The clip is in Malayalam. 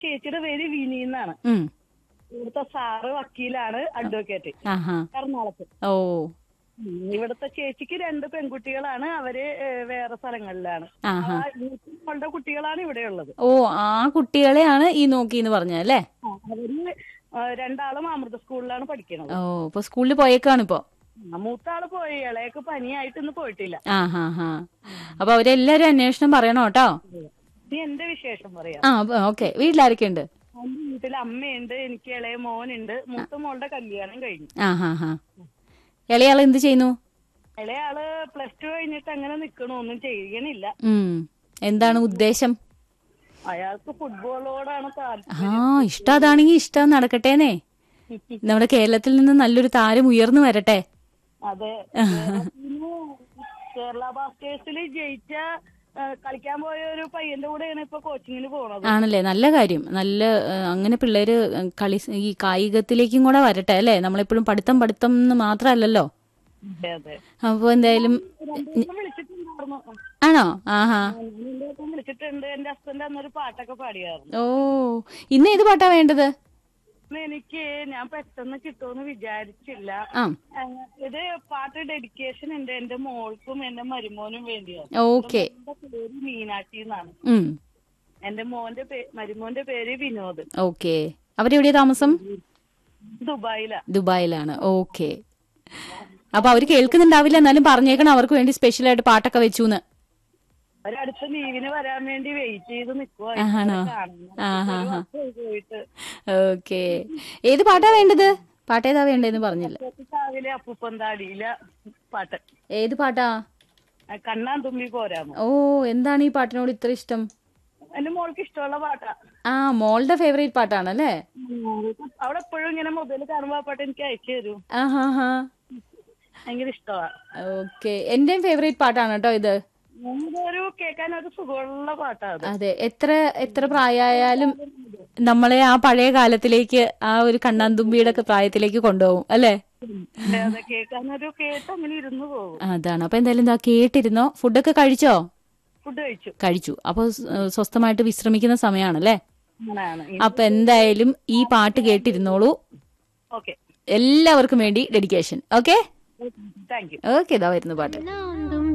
ചേച്ചിയുടെ പേര് വിനി എന്നാണ് ഉം ഇവിടുത്തെ സാറ് വക്കീലാണ് അഡ്വക്കേറ്റ് ആഹാ എറണാകുളത്ത് ഓ ഉം. ഇവിടുത്തെ ചേച്ചിക്ക് രണ്ട് പെൺകുട്ടികളാണ് അവര് ഏഹ്, വേറെ സ്ഥലങ്ങളിലാണ് ആഹാ ആ മൂത്ത കുട്ടികളാണ് ഇവിടെ ഉള്ളത് ഓ ആ കുട്ടികളെയാണ് ഈ നോക്കിന്ന് പറഞ്ഞത് അല്ലേ ആ, അവര് ഏഹ്, രണ്ടാളും അമൃത സ്കൂളിലാണ് പഠിക്കുന്നത് ഓ ഇപ്പൊ സ്കൂളിൽ പോയേക്കാണ് ഇപ്പൊ ആ, മൂത്ത ആള് പോയി ഇളയൊക്കെ പനിയായിട്ട് ഇന്ന് പോയിട്ടില്ല ആ ഹാ ഹാ അപ്പൊ അവരെല്ലാരും അന്വേഷണം പറയണം കേട്ടോ ഇനി എന്റെ വിശേഷം പറയാം ആ ഓക്കെ വീട്ടിലാരൊക്കെ ഉണ്ട് എന്റെ വീട്ടിൽ അമ്മയുണ്ട് എനിക്ക് ഇളയ മോനുണ്ട് മൂത്ത മോളുടെ കല്യാണം കഴിഞ്ഞു ആ ഹാ ഹാ ഇളയാൾ എന്ത് ചെയ്യുന്നു ഇളയാള് പ്ലസ് ടു കഴിഞ്ഞിട്ട് അങ്ങനെ നിക്കണു ഒന്നും ചെയ്യണില്ല ഉം എന്താണ് ഉദ്ദേശം അയാൾക്ക് ഫുട്ബോളോടാണ് താല്പര്യം ആ ഇഷ്ടം അതാണെങ്കിൽ ഇഷ്ടം നടക്കട്ടേന്നേ നമ്മുടെ കേരളത്തിൽ നിന്ന് നല്ലൊരു താരം ഉയർന്നു വരട്ടെ അതെ കേരളത്തിന് കേരള ബ്ലാസ്റ്റേഴ്സിൽ ജയിച്ച ആ, കളിക്കാൻ പോയ ഒരു പയ്യന്റെ കൂടെയാണ് ഇപ്പൊ കോച്ചിങ്ങിന് പോണത് ആണല്ലേ നല്ല കാര്യം നല്ല ഏ, അങ്ങനെ പിള്ളേര് കളി ഈ കായികത്തിലേക്കും കൂടെ വരട്ടെ അല്ലേ നമ്മളെപ്പോഴും പഠിത്തം പഠിത്തം എന്ന് മാത്രമല്ലല്ലോ അതെ അതെ അപ്പൊ എന്തായാലും രണ്ടുപേരും വിളിച്ചിട്ടുണ്ടായിരുന്നു ആണോ ആഹാ എന്റെ ഒപ്പം വിളിച്ചിട്ടുണ്ട് എന്റെ ഹസ്ബൻഡ് അന്നൊരു പാട്ടൊക്കെ പാടിയായിരുന്നു ഓ ഇന്ന് ഏത് പാട്ടാ വേണ്ടത് അന്ന് എനിക്ക് ഞാൻ പെട്ടെന്ന് കിട്ടുമെന്ന് വിചാരിച്ചില്ല ആ ആ, ഇത് പാട്ട് ഡെഡിക്കേഷൻ ഉണ്ട് എന്റെ മോൾക്കും എന്റെ മരുമോനും വേണ്ടിയാണ് ഓക്കെ എന്റെ പേര് മീനാക്ഷി എന്നാണ് ഉം എന്റെ മോന്റെ പേ- മരുമോന്റെ പേര് വിനോദ് ഓക്കെ അവരെവിടെയാ താമസം ദുബായിലാ ദുബായിലാണ് ഓക്കെ അപ്പൊ അവര് കേൾക്കുന്നുണ്ടാവില്ല എന്നാലും പറഞ്ഞേക്കണം അവർക്ക് വേണ്ടി സ്പെഷ്യൽ ആയിട്ട് പാട്ടൊക്കെ വെച്ചൂന്ന് അവരടുത്ത ലീവിന് വരാൻ വേണ്ടി വെയിറ്റ് ചെയ്ത് നിക്കുവാ ആണോ? കാണുന്നു ആഹാ, ഒരു ആഹാ. വർഷമായി പോയിട്ട് ഓക്കെ ഏത് പാട്ടാ വേണ്ടത് പാട്ട് ഏതാ വേണ്ടതെന്ന് പറഞ്ഞില്ല രാവിലെ അപ്പൂപ്പന്താടിയിലെ പാട്ട് ഏത് പാട്ടാ ആ, കണ്ണാൻ തുമ്പി പോരാമോ ഓ എന്താണ് ഈ പാട്ടിനോട് ഇത്ര ഇഷ്ടം എന്റെ മോൾക്ക് ഇഷ്ടമുള്ള പാട്ടാ ആ മോളുടെ ഫേവറേറ്റ് പാട്ടാണല്ലേ അവിടെ എപ്പോഴും ഇങ്ങനെ മൊബൈൽ കാണുമ്പോ ആ പാട്ട് എനിക്ക് അയച്ചു തരും ആ ഹാ ഹാ ഭയങ്കര ഇഷ്ടമാ ഓക്കെ എന്റെയും ഫേവറേറ്റ് പാട്ടാണ് കേട്ടോ ഇത് ഒരു കേൾക്കാൻ ഒരു സുഖമുള്ള പാട്ടാ അത് അതെ എത്ര എത്ര പ്രായമായാലും നമ്മളെ ആ പഴയ കാലത്തിലേക്ക് ആ ഒരു കണ്ണാന്തുമ്പിയുടെ ഒക്കെ പ്രായത്തിലേക്ക് കൊണ്ടുപോകും അല്ലേ അതെ, അതെ കേൾക്കാൻ ഒരു കേട്ട് അങ്ങനെ ഇരുന്ന് പോകും അതാണ് അപ്പൊ എന്തായാലും എന്താ കേട്ടിരുന്നോ ഫുഡൊക്കെ കഴിച്ചോ ഫുഡ് കഴിച്ചു കഴിച്ചു അപ്പൊ സ്- സ്വസ്ഥമായിട്ട് വിശ്രമിക്കുന്ന സമയമാണല്ലേ അങ്ങനെയാണ് അപ്പൊ എന്തായാലും ഈ പാട്ട് കേട്ടിരുന്നോളൂ ഓക്കെ എല്ലാവർക്കും വേണ്ടി dedication okay thank you okay ഇതാ വരുന്നു പാട്ട് നാന്തു